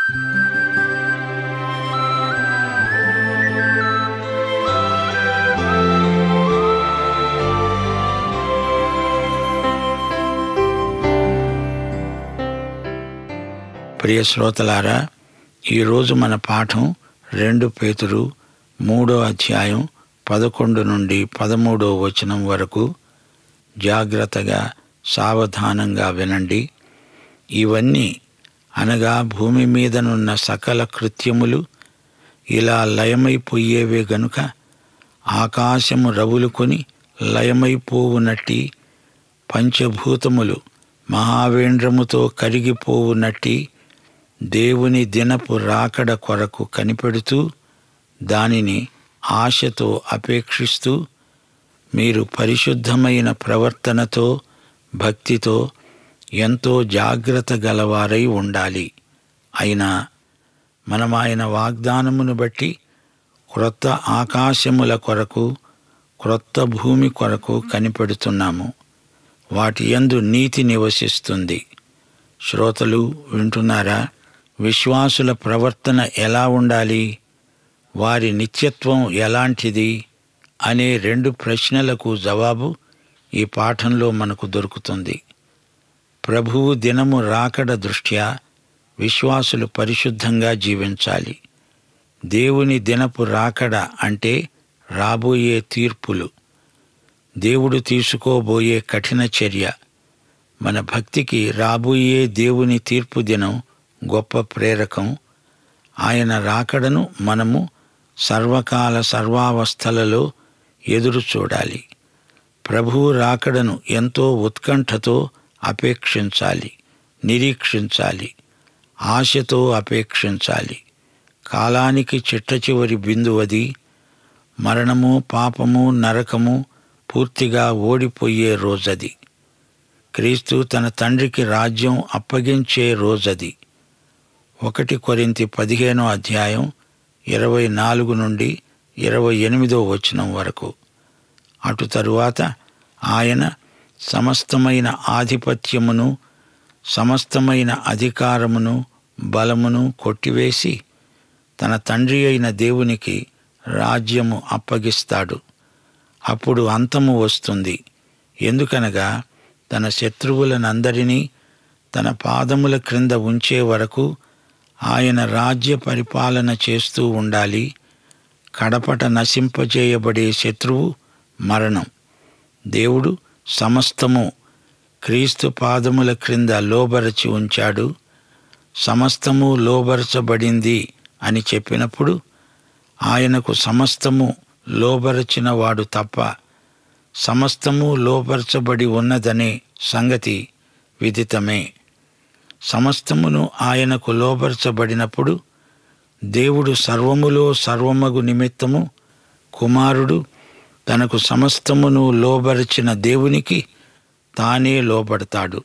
ప్రియ శ్రోతలారా ఈరోజు మన పాఠం రెండు పేతురు మూడో అధ్యాయం పదకొండు నుండి పదమూడో వచనం వరకు జాగ్రత్తగా సావధానంగా వినండి ఇవన్నీ అనగా భూమి మీదనున్న సకల కృత్యములు ఇలా లయమైపోయేవే గనుక ఆకాశము రవులుకొని లయమైపోవునట్టి పంచభూతములు మహావేంద్రముతో కరిగిపోవునట్టి దేవుని దినపు రాకడ కొరకు కనిపెడుతూ దానిని ఆశతో అపేక్షిస్తూ మీరు పరిశుద్ధమైన ప్రవర్తనతో భక్తితో ఎంతో జాగ్రత్త గలవారై ఉండాలి అయినా మనం ఆయన వాగ్దానమును బట్టి క్రొత్త ఆకాశముల కొరకు క్రొత్త భూమి కొరకు కనిపెడుతున్నాము వాటి యందు నీతి నివసిస్తుంది శ్రోతలు వింటున్నారా విశ్వాసుల ప్రవర్తన ఎలా ఉండాలి వారి నిత్యత్వం ఎలాంటిది అనే రెండు ప్రశ్నలకు జవాబు ఈ పాఠంలో మనకు దొరుకుతుంది ప్రభువు దినము రాకడ దృష్ట్యా విశ్వాసులు పరిశుద్ధంగా జీవించాలి దేవుని దినపు రాకడ అంటే రాబోయే తీర్పులు దేవుడు తీసుకోబోయే కఠిన చర్య మన భక్తికి రాబోయే దేవుని తీర్పు దినం గొప్ప ప్రేరకం ఆయన రాకడను మనము సర్వకాల సర్వావస్థలలో ఎదురు చూడాలి ప్రభువు రాకడను ఎంతో ఉత్కంఠతో అపేక్షించాలి నిరీక్షించాలి ఆశతో అపేక్షించాలి కాలానికి చిట్ట చివరి బిందువది మరణము పాపము నరకము పూర్తిగా ఓడిపోయే రోజది క్రీస్తు తన తండ్రికి రాజ్యం అప్పగించే రోజది ఒకటి కొరింతి పదిహేనో అధ్యాయం ఇరవై నాలుగు నుండి ఇరవై ఎనిమిదో వచనం వరకు అటు తరువాత ఆయన సమస్తమైన ఆధిపత్యమును సమస్తమైన అధికారమును బలమును కొట్టివేసి తన తండ్రి అయిన దేవునికి రాజ్యము అప్పగిస్తాడు అప్పుడు అంతము వస్తుంది ఎందుకనగా తన శత్రువులనందరినీ తన పాదముల క్రింద ఉంచే వరకు ఆయన రాజ్య పరిపాలన చేస్తూ ఉండాలి కడపట నశింపజేయబడే శత్రువు మరణం దేవుడు సమస్తము క్రీస్తు పాదముల క్రింద లోబరచి ఉంచాడు సమస్తము లోబరచబడింది అని చెప్పినప్పుడు ఆయనకు సమస్తము లోబరచిన వాడు తప్ప సమస్తము లోపరచబడి ఉన్నదనే సంగతి విదితమే సమస్తమును ఆయనకు లోపరచబడినప్పుడు దేవుడు సర్వములో సర్వమగు నిమిత్తము కుమారుడు తనకు సమస్తమును లోబరిచిన దేవునికి తానే లోబడతాడు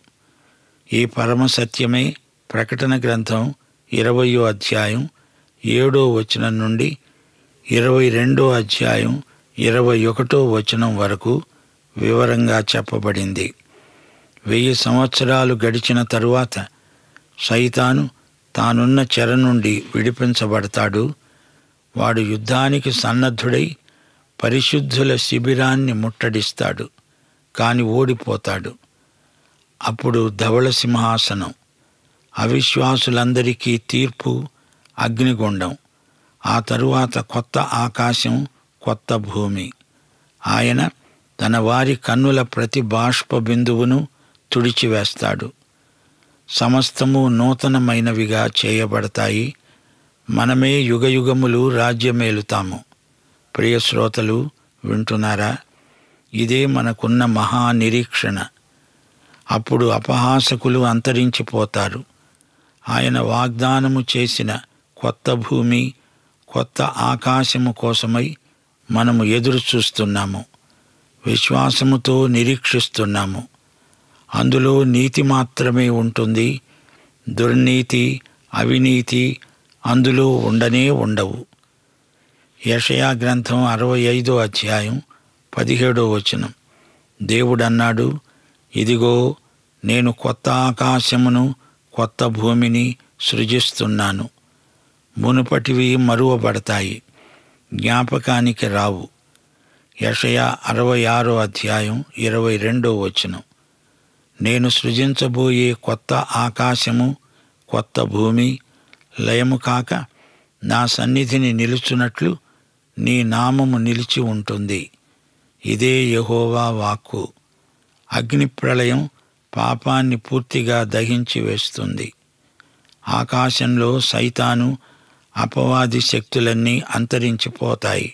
ఈ పరమ సత్యమే ప్రకటన గ్రంథం ఇరవయో అధ్యాయం ఏడో వచనం నుండి ఇరవై రెండో అధ్యాయం ఇరవై ఒకటో వచనం వరకు వివరంగా చెప్పబడింది వెయ్యి సంవత్సరాలు గడిచిన తరువాత సైతాను తానున్న చెర నుండి విడిపించబడతాడు వాడు యుద్ధానికి సన్నద్ధుడై పరిశుద్ధుల శిబిరాన్ని ముట్టడిస్తాడు కాని ఓడిపోతాడు అప్పుడు ధవళ సింహాసనం అవిశ్వాసులందరికీ తీర్పు అగ్నిగుండం ఆ తరువాత కొత్త ఆకాశం కొత్త భూమి ఆయన తన వారి కన్నుల ప్రతి బాష్ప బిందువును తుడిచివేస్తాడు సమస్తము నూతనమైనవిగా చేయబడతాయి మనమే యుగయుగములు రాజ్యమేలుతాము ప్రియ శ్రోతలు వింటున్నారా ఇదే మనకున్న మహా నిరీక్షణ అప్పుడు అపహాసకులు అంతరించిపోతారు ఆయన వాగ్దానము చేసిన కొత్త భూమి కొత్త ఆకాశము కోసమై మనము ఎదురు చూస్తున్నాము విశ్వాసముతో నిరీక్షిస్తున్నాము అందులో నీతి మాత్రమే ఉంటుంది దుర్నీతి అవినీతి అందులో ఉండనే ఉండవు యషయా గ్రంథం అరవై ఐదో అధ్యాయం పదిహేడో వచనం దేవుడన్నాడు ఇదిగో నేను కొత్త ఆకాశమును కొత్త భూమిని సృజిస్తున్నాను మునుపటివి మరువబడతాయి జ్ఞాపకానికి రావు యషయా అరవై ఆరో అధ్యాయం ఇరవై రెండో వచనం నేను సృజించబోయే కొత్త ఆకాశము కొత్త భూమి లయము కాక నా సన్నిధిని నిలుచున్నట్లు నీ నామము నిలిచి ఉంటుంది ఇదే యహోవా వాక్కు అగ్నిప్రళయం పాపాన్ని పూర్తిగా దహించి వేస్తుంది ఆకాశంలో సైతాను అపవాది శక్తులన్నీ అంతరించిపోతాయి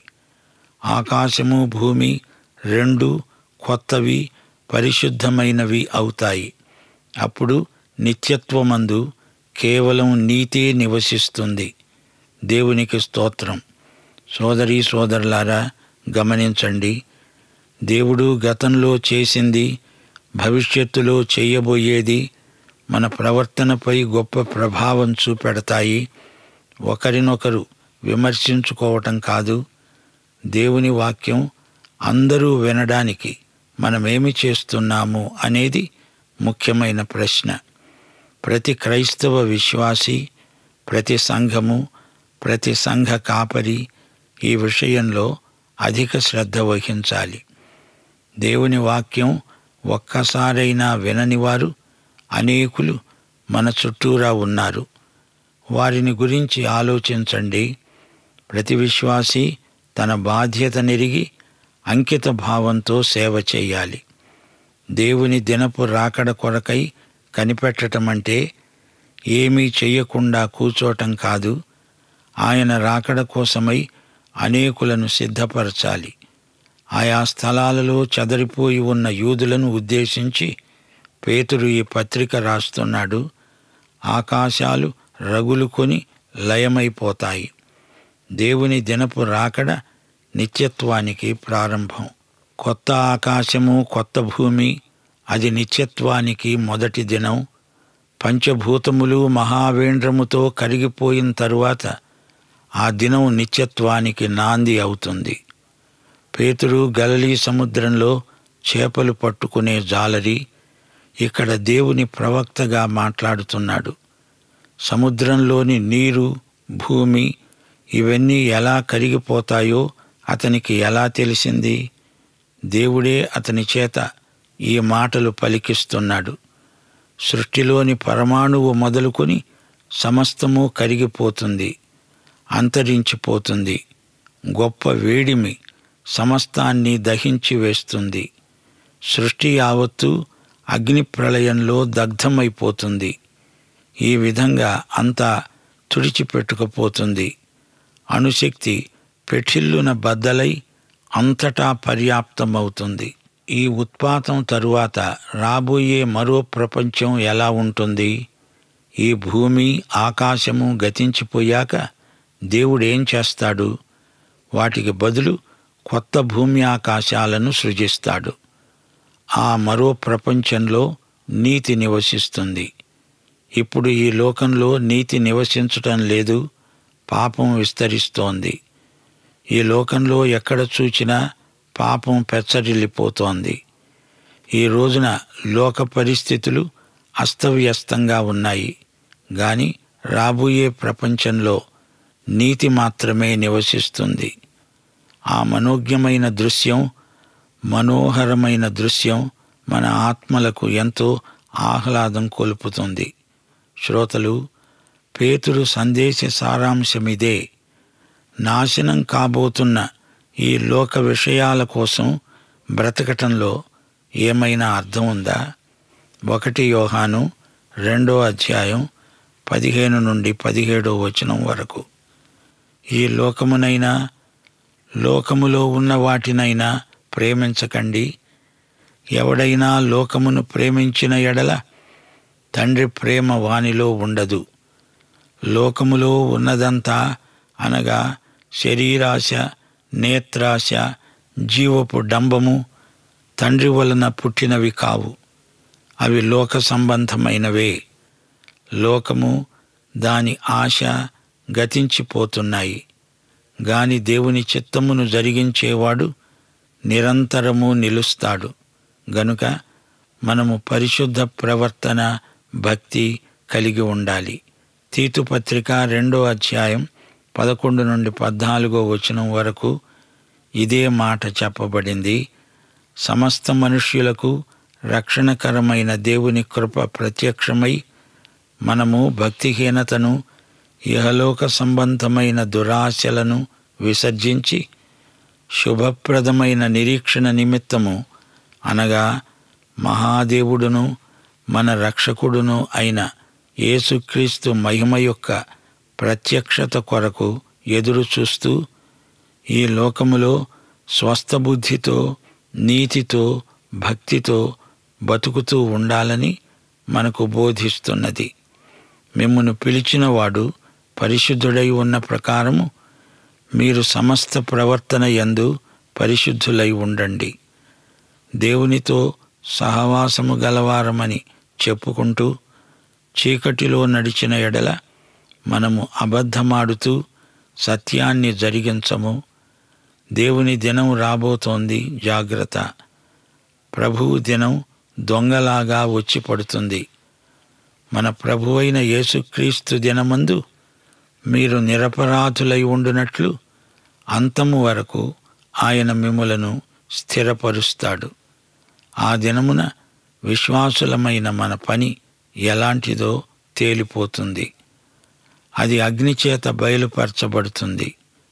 ఆకాశము భూమి రెండు కొత్తవి పరిశుద్ధమైనవి అవుతాయి అప్పుడు నిత్యత్వమందు కేవలం నీతే నివసిస్తుంది దేవునికి స్తోత్రం సోదరీ సోదరులారా గమనించండి దేవుడు గతంలో చేసింది భవిష్యత్తులో చేయబోయేది మన ప్రవర్తనపై గొప్ప ప్రభావం చూపెడతాయి ఒకరినొకరు విమర్శించుకోవటం కాదు దేవుని వాక్యం అందరూ వినడానికి మనమేమి చేస్తున్నాము అనేది ముఖ్యమైన ప్రశ్న ప్రతి క్రైస్తవ విశ్వాసి ప్రతి సంఘము ప్రతి సంఘ కాపరి ఈ విషయంలో అధిక శ్రద్ధ వహించాలి దేవుని వాక్యం ఒక్కసారైనా వినని వారు అనేకులు మన చుట్టూరా ఉన్నారు వారిని గురించి ఆలోచించండి ప్రతి విశ్వాసి తన బాధ్యత నెరిగి అంకిత భావంతో సేవ చేయాలి దేవుని దినపు రాకడ కొరకై కనిపెట్టటం అంటే ఏమీ చెయ్యకుండా కూచోటం కాదు ఆయన రాకడ కోసమై అనేకులను సిద్ధపరచాలి ఆయా స్థలాలలో చెదరిపోయి ఉన్న యూదులను ఉద్దేశించి పేతురు ఈ పత్రిక రాస్తున్నాడు ఆకాశాలు రగులుకొని లయమైపోతాయి దేవుని దినపు రాకడ నిత్యత్వానికి ప్రారంభం కొత్త ఆకాశము కొత్త భూమి అది నిత్యత్వానికి మొదటి దినం పంచభూతములు మహావేంద్రముతో కరిగిపోయిన తరువాత ఆ దినం నిత్యత్వానికి నాంది అవుతుంది పేతురు గలలీ సముద్రంలో చేపలు పట్టుకునే జాలరి ఇక్కడ దేవుని ప్రవక్తగా మాట్లాడుతున్నాడు సముద్రంలోని నీరు భూమి ఇవన్నీ ఎలా కరిగిపోతాయో అతనికి ఎలా తెలిసింది దేవుడే అతని చేత ఈ మాటలు పలికిస్తున్నాడు సృష్టిలోని పరమాణువు మొదలుకొని సమస్తము కరిగిపోతుంది అంతరించిపోతుంది గొప్ప వేడిమి సమస్తాన్ని దహించి వేస్తుంది సృష్టి యావత్తు అగ్ని ప్రళయంలో దగ్ధమైపోతుంది ఈ విధంగా అంతా తుడిచిపెట్టుకుపోతుంది అణుశక్తి పెఠిల్లున బద్దలై అంతటా పర్యాప్తమవుతుంది ఈ ఉత్పాతం తరువాత రాబోయే మరో ప్రపంచం ఎలా ఉంటుంది ఈ భూమి ఆకాశము గతించిపోయాక దేవుడేం చేస్తాడు వాటికి బదులు కొత్త భూమి ఆకాశాలను సృజిస్తాడు ఆ మరో ప్రపంచంలో నీతి నివసిస్తుంది ఇప్పుడు ఈ లోకంలో నీతి నివసించటం లేదు పాపం విస్తరిస్తోంది ఈ లోకంలో ఎక్కడ చూచినా పాపం పెచ్చరిల్లిపోతోంది ఈ రోజున లోక పరిస్థితులు అస్తవ్యస్తంగా ఉన్నాయి గాని రాబోయే ప్రపంచంలో నీతి మాత్రమే నివసిస్తుంది ఆ మనోజ్ఞమైన దృశ్యం మనోహరమైన దృశ్యం మన ఆత్మలకు ఎంతో ఆహ్లాదం కొలుపుతుంది శ్రోతలు పేతురు సందేశ సారాంశమిదే నాశనం కాబోతున్న ఈ లోక విషయాల కోసం బ్రతకటంలో ఏమైనా అర్థం ఉందా ఒకటి యోహాను రెండో అధ్యాయం పదిహేను నుండి పదిహేడో వచనం వరకు ఈ లోకమునైనా లోకములో ఉన్న వాటినైనా ప్రేమించకండి ఎవడైనా లోకమును ప్రేమించిన ఎడల తండ్రి ప్రేమ వానిలో ఉండదు లోకములో ఉన్నదంతా అనగా శరీరాశ నేత్రాశ జీవపు డంబము తండ్రి వలన పుట్టినవి కావు అవి లోక సంబంధమైనవే లోకము దాని ఆశ గతించిపోతున్నాయి గాని దేవుని చిత్తమును జరిగించేవాడు నిరంతరము నిలుస్తాడు గనుక మనము పరిశుద్ధ ప్రవర్తన భక్తి కలిగి ఉండాలి తీతు పత్రిక రెండో అధ్యాయం పదకొండు నుండి పద్నాలుగో వచనం వరకు ఇదే మాట చెప్పబడింది సమస్త మనుష్యులకు రక్షణకరమైన దేవుని కృప ప్రత్యక్షమై మనము భక్తిహీనతను ఇహలోక సంబంధమైన దురాశలను విసర్జించి శుభప్రదమైన నిరీక్షణ నిమిత్తము అనగా మహాదేవుడును మన రక్షకుడును అయిన యేసుక్రీస్తు మహిమ యొక్క ప్రత్యక్షత కొరకు ఎదురు చూస్తూ ఈ లోకములో స్వస్థబుద్ధితో నీతితో భక్తితో బతుకుతూ ఉండాలని మనకు బోధిస్తున్నది మిమ్మను పిలిచినవాడు పరిశుద్ధుడై ఉన్న ప్రకారము మీరు సమస్త ప్రవర్తన యందు పరిశుద్ధులై ఉండండి దేవునితో సహవాసము గలవారమని చెప్పుకుంటూ చీకటిలో నడిచిన ఎడల మనము అబద్ధమాడుతూ సత్యాన్ని జరిగించము దేవుని దినం రాబోతోంది జాగ్రత్త ప్రభువు దినం దొంగలాగా వచ్చి పడుతుంది మన ప్రభువైన యేసుక్రీస్తు దినమందు మీరు నిరపరాధులై ఉండునట్లు అంతము వరకు ఆయన మిమ్ములను స్థిరపరుస్తాడు ఆ దినమున విశ్వాసులమైన మన పని ఎలాంటిదో తేలిపోతుంది అది అగ్నిచేత బయలుపరచబడుతుంది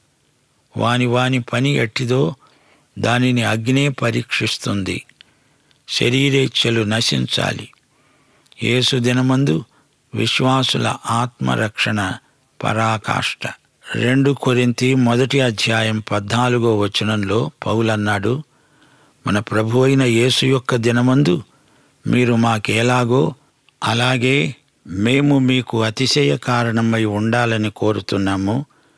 వాని వాని పని ఎట్టిదో దానిని అగ్నే పరీక్షిస్తుంది శరీరేచ్ఛలు నశించాలి యేసు దినమందు విశ్వాసుల ఆత్మరక్షణ పరాకాష్ట రెండు కొరింతి మొదటి అధ్యాయం పద్నాలుగో వచనంలో పౌలన్నాడు మన ప్రభు అయిన యేసు యొక్క దినమందు మీరు మాకేలాగో అలాగే మేము మీకు అతిశయ కారణమై ఉండాలని కోరుతున్నాము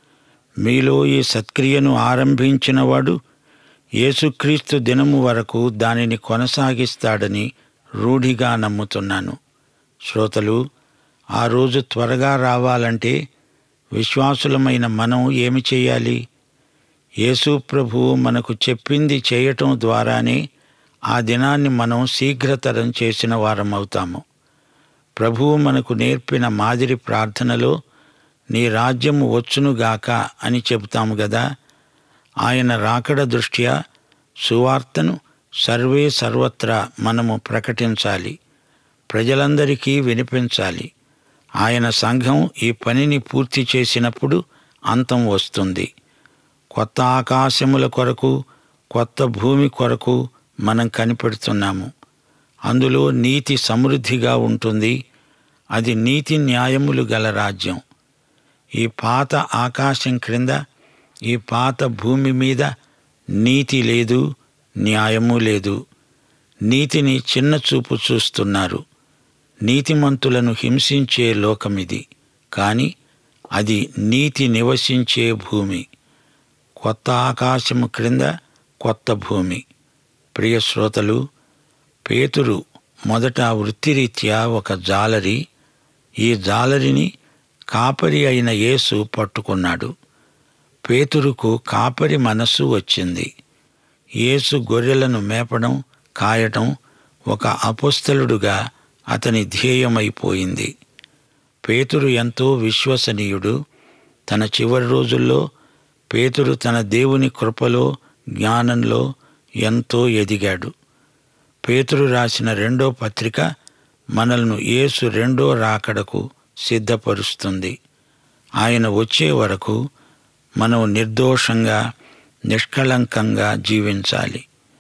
మీలో ఈ సత్క్రియను ఆరంభించినవాడు యేసుక్రీస్తు దినము వరకు దానిని కొనసాగిస్తాడని రూఢిగా నమ్ముతున్నాను శ్రోతలు ఆ రోజు త్వరగా రావాలంటే విశ్వాసులమైన మనం ఏమి చేయాలి యేసు ప్రభువు మనకు చెప్పింది చేయటం ద్వారానే ఆ దినాన్ని మనం శీఘ్రతరం చేసిన వారమవుతాము ప్రభువు మనకు నేర్పిన మాదిరి ప్రార్థనలో నీ రాజ్యము వచ్చునుగాక అని చెబుతాము గదా ఆయన రాకడ దృష్ట్యా సువార్తను సర్వే సర్వత్రా మనము ప్రకటించాలి ప్రజలందరికీ వినిపించాలి ఆయన సంఘం ఈ పనిని పూర్తి చేసినప్పుడు అంతం వస్తుంది కొత్త ఆకాశముల కొరకు కొత్త భూమి కొరకు మనం కనిపెడుతున్నాము అందులో నీతి సమృద్ధిగా ఉంటుంది అది నీతి న్యాయములు గల రాజ్యం ఈ పాత ఆకాశం క్రింద ఈ పాత భూమి మీద నీతి లేదు న్యాయము లేదు నీతిని చిన్న చూపు చూస్తున్నారు నీతిమంతులను హింసించే లోకమిది కాని అది నీతి నివసించే భూమి కొత్త ఆకాశము క్రింద కొత్త భూమి ప్రియ శ్రోతలు పేతురు మొదట వృత్తిరీత్యా ఒక జాలరి ఈ జాలరిని కాపరి అయిన యేసు పట్టుకున్నాడు పేతురుకు కాపరి మనస్సు వచ్చింది యేసు గొర్రెలను మేపడం కాయటం ఒక అపుస్తలుడుగా అతని ధ్యేయమైపోయింది పేతురు ఎంతో విశ్వసనీయుడు తన చివరి రోజుల్లో పేతురు తన దేవుని కృపలో జ్ఞానంలో ఎంతో ఎదిగాడు పేతురు రాసిన రెండో పత్రిక మనల్ని యేసు రెండో రాకడకు సిద్ధపరుస్తుంది ఆయన వచ్చే వరకు మనం నిర్దోషంగా నిష్కళంకంగా జీవించాలి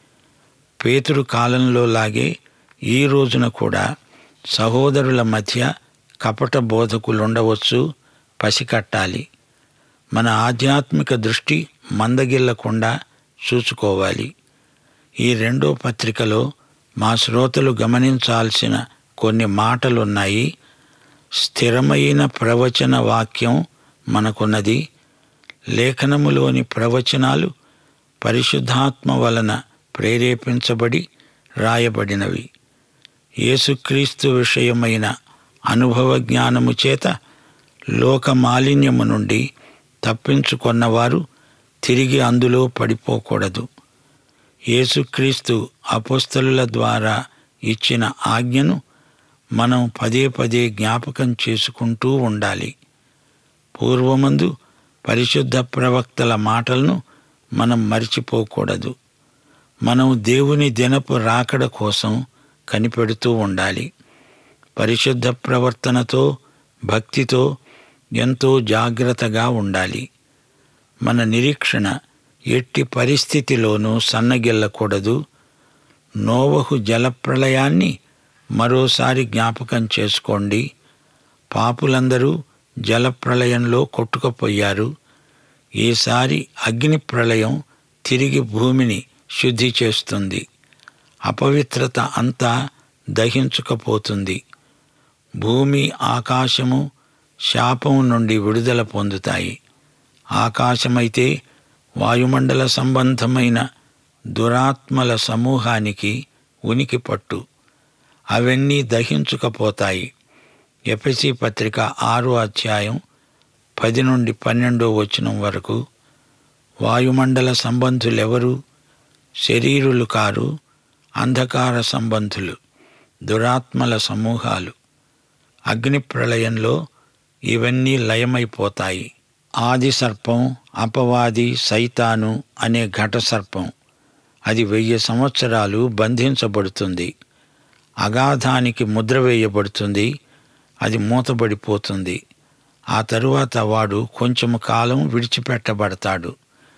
పేతురు కాలంలో లాగే ఈ రోజున కూడా సహోదరుల మధ్య కపట బోధకులుండవచ్చు పసికట్టాలి మన ఆధ్యాత్మిక దృష్టి మందగిల్లకుండా చూసుకోవాలి ఈ రెండో పత్రికలో మా శ్రోతలు గమనించాల్సిన కొన్ని మాటలున్నాయి స్థిరమైన ప్రవచన వాక్యం మనకున్నది లేఖనములోని ప్రవచనాలు పరిశుద్ధాత్మ వలన ప్రేరేపించబడి రాయబడినవి యేసుక్రీస్తు విషయమైన అనుభవ జ్ఞానము చేత లోక మాలిన్యము నుండి తప్పించుకొన్నవారు తిరిగి అందులో పడిపోకూడదు యేసుక్రీస్తు అపోస్తలుల ద్వారా ఇచ్చిన ఆజ్ఞను మనం పదే పదే జ్ఞాపకం చేసుకుంటూ ఉండాలి పూర్వమందు పరిశుద్ధ ప్రవక్తల మాటలను మనం మరిచిపోకూడదు మనం దేవుని దినపు రాకడ కోసం కనిపెడుతూ ఉండాలి పరిశుద్ధ ప్రవర్తనతో భక్తితో ఎంతో జాగ్రత్తగా ఉండాలి మన నిరీక్షణ ఎట్టి పరిస్థితిలోనూ సన్నగిల్లకూడదు నోవహు జలప్రళయాన్ని మరోసారి జ్ఞాపకం చేసుకోండి పాపులందరూ జలప్రళయంలో కొట్టుకుపోయారు ఈసారి అగ్ని ప్రళయం తిరిగి భూమిని శుద్ధి చేస్తుంది అపవిత్రత అంతా దహించుకపోతుంది భూమి ఆకాశము శాపం నుండి విడుదల పొందుతాయి ఆకాశమైతే వాయుమండల సంబంధమైన దురాత్మల సమూహానికి ఉనికి పట్టు అవన్నీ దహించుకపోతాయి ఎపిసి పత్రిక ఆరో అధ్యాయం పది నుండి పన్నెండో వచనం వరకు వాయుమండల సంబంధులెవరు శరీరులు కారు అంధకార సంబంధులు దురాత్మల సమూహాలు అగ్ని ప్రళయంలో ఇవన్నీ లయమైపోతాయి ఆది సర్పం అపవాది సైతాను అనే ఘట సర్పం అది వెయ్యి సంవత్సరాలు బంధించబడుతుంది అగాధానికి ముద్ర వేయబడుతుంది అది మూతబడిపోతుంది ఆ తరువాత వాడు కొంచెము కాలం విడిచిపెట్టబడతాడు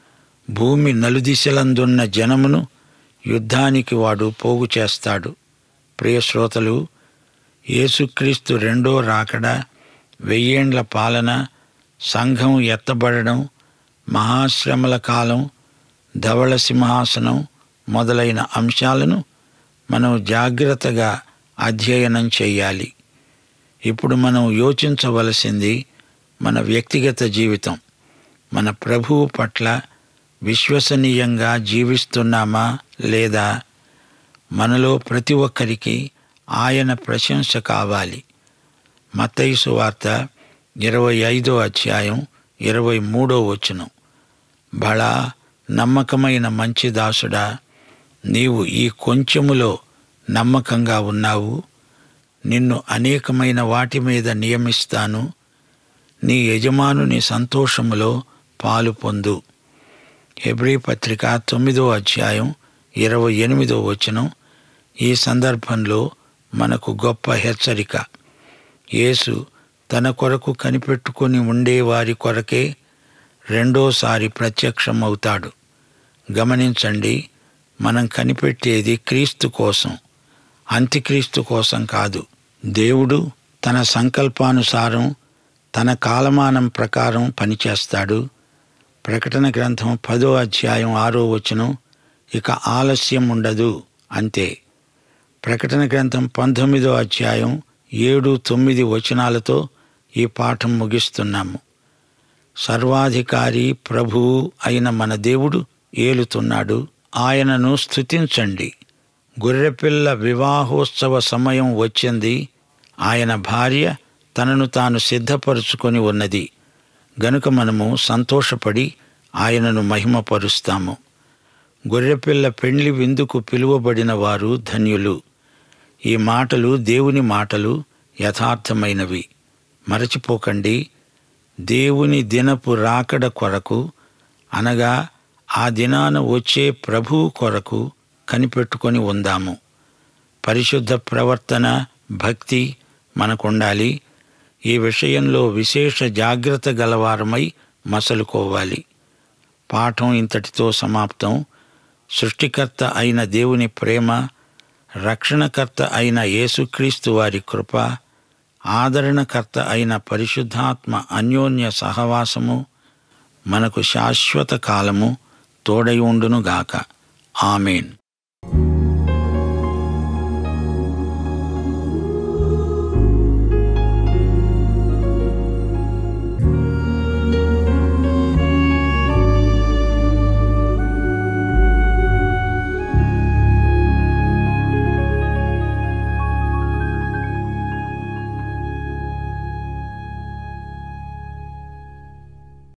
భూమి నలుదిశలందున్న జనమును యుద్ధానికి వాడు పోగు చేస్తాడు ప్రియ శ్రోతలు యేసుక్రీస్తు రెండో రాకడ వెయ్యేండ్ల పాలన సంఘం ఎత్తబడడం మహాశ్రమల కాలం ధవళ సింహాసనం మొదలైన అంశాలను మనం జాగ్రత్తగా అధ్యయనం చేయాలి ఇప్పుడు మనం యోచించవలసింది మన వ్యక్తిగత జీవితం మన ప్రభువు పట్ల విశ్వసనీయంగా జీవిస్తున్నామా లేదా మనలో ప్రతి ఒక్కరికి ఆయన ప్రశంస కావాలి మత్తయిసు వార్త ఇరవై ఐదో అధ్యాయం ఇరవై మూడో వచనం బళా నమ్మకమైన మంచి దాసుడా నీవు ఈ కొంచెములో నమ్మకంగా ఉన్నావు నిన్ను అనేకమైన వాటి మీద నియమిస్తాను నీ యజమానుని సంతోషములో పాలు పొందు హెబ్రీ పత్రిక తొమ్మిదో అధ్యాయం ఇరవై ఎనిమిదో వచనం ఈ సందర్భంలో మనకు గొప్ప హెచ్చరిక యేసు తన కొరకు కనిపెట్టుకొని ఉండేవారి కొరకే రెండోసారి ప్రత్యక్షమవుతాడు గమనించండి మనం కనిపెట్టేది క్రీస్తు కోసం అంత్యక్రీస్తు కోసం కాదు దేవుడు తన సంకల్పానుసారం తన కాలమానం ప్రకారం పనిచేస్తాడు ప్రకటన గ్రంథం పదో అధ్యాయం ఆరో వచనం ఇక ఆలస్యం ఉండదు అంతే ప్రకటన గ్రంథం పంతొమ్మిదో అధ్యాయం ఏడు తొమ్మిది వచనాలతో ఈ పాఠం ముగిస్తున్నాము సర్వాధికారి ప్రభువు అయిన మన దేవుడు ఏలుతున్నాడు ఆయనను స్తుతించండి గొర్రెపిల్ల వివాహోత్సవ సమయం వచ్చింది ఆయన భార్య తనను తాను సిద్ధపరుచుకొని ఉన్నది గనుక మనము సంతోషపడి ఆయనను మహిమపరుస్తాము గొర్రెపిల్ల పెండ్లి విందుకు పిలువబడిన వారు ధన్యులు ఈ మాటలు దేవుని మాటలు యథార్థమైనవి మరచిపోకండి దేవుని దినపు రాకడ కొరకు అనగా ఆ దినాన వచ్చే ప్రభువు కొరకు కనిపెట్టుకొని ఉందాము పరిశుద్ధ ప్రవర్తన భక్తి మనకుండాలి ఈ విషయంలో విశేష జాగ్రత్త గలవారమై మసలుకోవాలి పాఠం ఇంతటితో సమాప్తం సృష్టికర్త అయిన దేవుని ప్రేమ రక్షణకర్త అయిన యేసుక్రీస్తు వారి కృప ఆదరణకర్త అయిన పరిశుద్ధాత్మ అన్యోన్య సహవాసము మనకు శాశ్వత కాలము తోడై ఉండునుగాక ఆమెన్